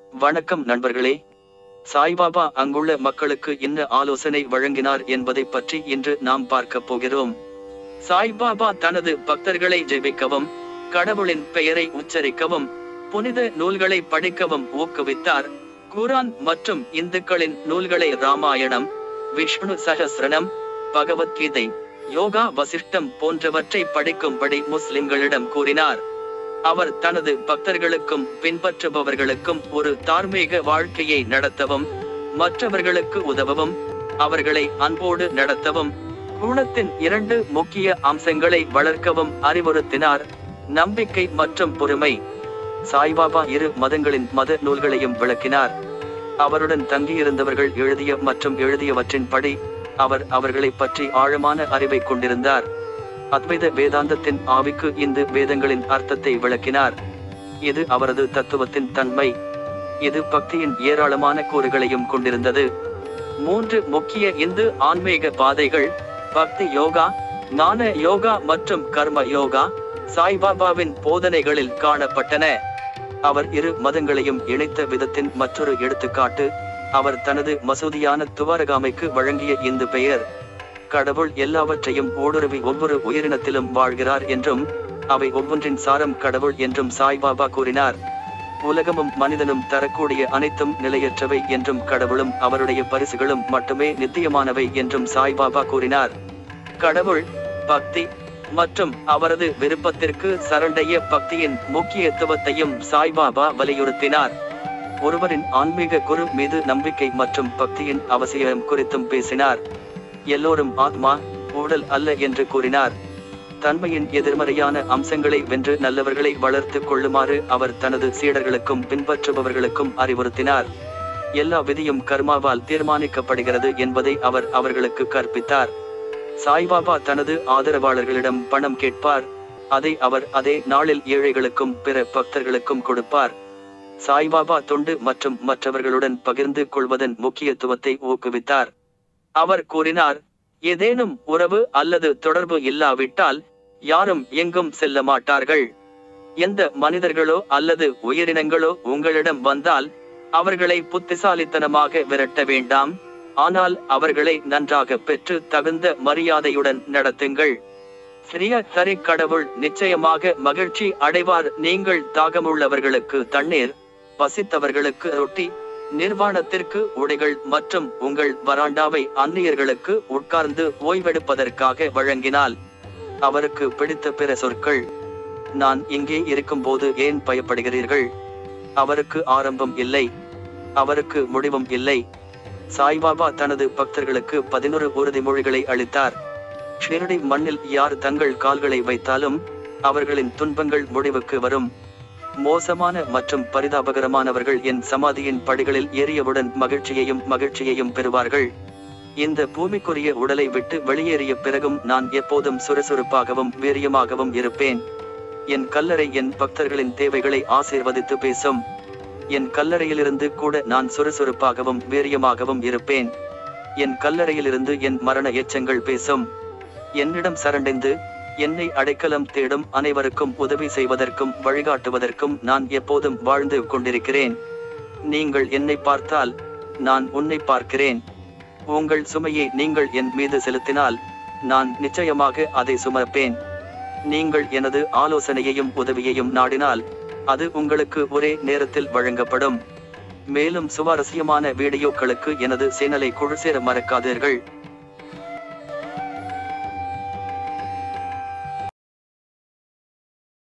வணக்கம் நண்பர்களே சாய்பாபா அங்குள்ள மக்களுக்கு என்ன ஆலோசனை வழங்கினார் என்பதை பற்றி இன்று நாம் பார்க்க போகிறோம் சாய்பாபா தனது பக்தர்களை ஜெபிக்கவும் கடவுளின் பெயரை உச்சரிக்கவும் புனித நூல்களை படிக்கவும் ஊக்குவித்தார் குரான் மற்றும் இந்துக்களின் நூல்களை ராமாயணம் விஷ்ணு சகஸ்ரணம் பகவத்கீதை யோகா வசிஷ்டம் போன்றவற்றை படிக்கும்படி முஸ்லிம்களிடம் கூறினார் அவர் தனது பக்தர்களுக்கும் பின்பற்றுபவர்களுக்கும் ஒரு தார்மீக வாழ்க்கையை நடத்தவும் மற்றவர்களுக்கு உதவவும் அவர்களை அன்போடு நடத்தவும் குணத்தின் இரண்டு முக்கிய அம்சங்களை வளர்க்கவும் அறிவுறுத்தினார் நம்பிக்கை மற்றும் பொறுமை சாய்பாபா இரு மதங்களின் மத நூல்களையும் விளக்கினார் அவருடன் தங்கியிருந்தவர்கள் எழுதிய மற்றும் எழுதியவற்றின் படி அவர் அவர்களை பற்றி ஆழமான அறிவை கொண்டிருந்தார் அத்வைத வேதாந்தத்தின் ஆவிக்கு இந்து வேதங்களின் அர்த்தத்தை விளக்கினார் இது அவரது தத்துவத்தின் தன்மை இது பக்தியின் ஏராளமான கூறுகளையும் கொண்டிருந்தது மூன்று முக்கிய இந்து ஆன்மீக பாதைகள் பக்தி யோகா ஞான யோகா மற்றும் கர்ம யோகா சாய்பாபாவின் போதனைகளில் காணப்பட்டன அவர் இரு மதங்களையும் இணைத்த விதத்தின் மற்றொரு எடுத்துக்காட்டு அவர் தனது மசூதியான துவாரகாமைக்கு வழங்கிய இந்து பெயர் கடவுள் எல்லாவற்றையும் ஊடுருவி ஒவ்வொரு உயிரினத்திலும் வாழ்கிறார் என்றும் அவை ஒவ்வொன்றின் சாரம் கடவுள் என்றும் சாய்பாபா கூறினார் உலகமும் மனிதனும் தரக்கூடிய அனைத்தும் நிலையற்றவை என்றும் கடவுளும் அவருடைய பரிசுகளும் மட்டுமே நித்தியமானவை என்றும் சாய்பாபா கூறினார் கடவுள் பக்தி மற்றும் அவரது விருப்பத்திற்கு சரண்டைய பக்தியின் முக்கியத்துவத்தையும் சாய்பாபா வலியுறுத்தினார் ஒருவரின் ஆன்மீக குரு மீது நம்பிக்கை மற்றும் பக்தியின் அவசியம் குறித்தும் பேசினார் எல்லோரும் ஆத்மா ஊடல் அல்ல என்று கூறினார் தன்மையின் எதிர்மறையான அம்சங்களை வென்று நல்லவர்களை வளர்த்து கொள்ளுமாறு அவர் தனது சீடர்களுக்கும் பின்பற்றுபவர்களுக்கும் அறிவுறுத்தினார் எல்லா விதியும் கர்மாவால் தீர்மானிக்கப்படுகிறது என்பதை அவர் அவர்களுக்கு கற்பித்தார் சாய்பாபா தனது ஆதரவாளர்களிடம் பணம் கேட்பார் அதை அவர் அதே நாளில் ஏழைகளுக்கும் பிற பக்தர்களுக்கும் கொடுப்பார் சாய்பாபா தொண்டு மற்றும் மற்றவர்களுடன் பகிர்ந்து கொள்வதன் முக்கியத்துவத்தை ஊக்குவித்தார் அவர் கூறினார் ஏதேனும் உறவு அல்லது தொடர்பு இல்லாவிட்டால் யாரும் எங்கும் செல்ல மாட்டார்கள் எந்த மனிதர்களோ அல்லது உயிரினங்களோ உங்களிடம் வந்தால் அவர்களை புத்திசாலித்தனமாக விரட்ட வேண்டாம் ஆனால் அவர்களை நன்றாக பெற்று தகுந்த மரியாதையுடன் நடத்துங்கள் சிறிய சரி கடவுள் நிச்சயமாக மகிழ்ச்சி அடைவார் நீங்கள் தாகமுள்ளவர்களுக்கு தண்ணீர் பசித்தவர்களுக்கு ரொட்டி நிர்வாணத்திற்கு உடைகள் மற்றும் உங்கள் வராண்டாவை அந்நியர்களுக்கு உட்கார்ந்து ஓய்வெடுப்பதற்காக வழங்கினால் அவருக்கு பிடித்த பிற சொற்கள் நான் இங்கே இருக்கும்போது ஏன் பயப்படுகிறீர்கள் அவருக்கு ஆரம்பம் இல்லை அவருக்கு முடிவும் இல்லை சாய்பாபா தனது பக்தர்களுக்கு பதினொரு உறுதிமொழிகளை அளித்தார் ஷிரடி மண்ணில் யார் தங்கள் கால்களை வைத்தாலும் அவர்களின் துன்பங்கள் முடிவுக்கு வரும் மோசமான மற்றும் பரிதாபகரமானவர்கள் என் சமாதியின் படிகளில் ஏறியவுடன் மகிழ்ச்சியையும் மகிழ்ச்சியையும் பெறுவார்கள் இந்த பூமிக்குரிய உடலை விட்டு வெளியேறிய பிறகும் நான் எப்போதும் சுறுசுறுப்பாகவும் வீரியமாகவும் இருப்பேன் என் கல்லறை என் பக்தர்களின் தேவைகளை ஆசீர்வதித்து பேசும் என் கல்லறையிலிருந்து கூட நான் சுறுசுறுப்பாகவும் வீரியமாகவும் இருப்பேன் என் கல்லறையிலிருந்து என் மரண எச்சங்கள் பேசும் என்னிடம் சரண்டைந்து என்னை அடைக்கலம் தேடும் அனைவருக்கும் உதவி செய்வதற்கும் வழிகாட்டுவதற்கும் நான் எப்போதும் வாழ்ந்து கொண்டிருக்கிறேன் நீங்கள் என்னை பார்த்தால் நான் உன்னை பார்க்கிறேன் உங்கள் சுமையை நீங்கள் என் மீது செலுத்தினால் நான் நிச்சயமாக அதை சுமப்பேன் நீங்கள் எனது ஆலோசனையையும் உதவியையும் நாடினால் அது உங்களுக்கு ஒரே நேரத்தில் வழங்கப்படும் மேலும் சுவாரஸ்யமான வீடியோக்களுக்கு எனது சேனலை குழு சேர மறக்காதீர்கள்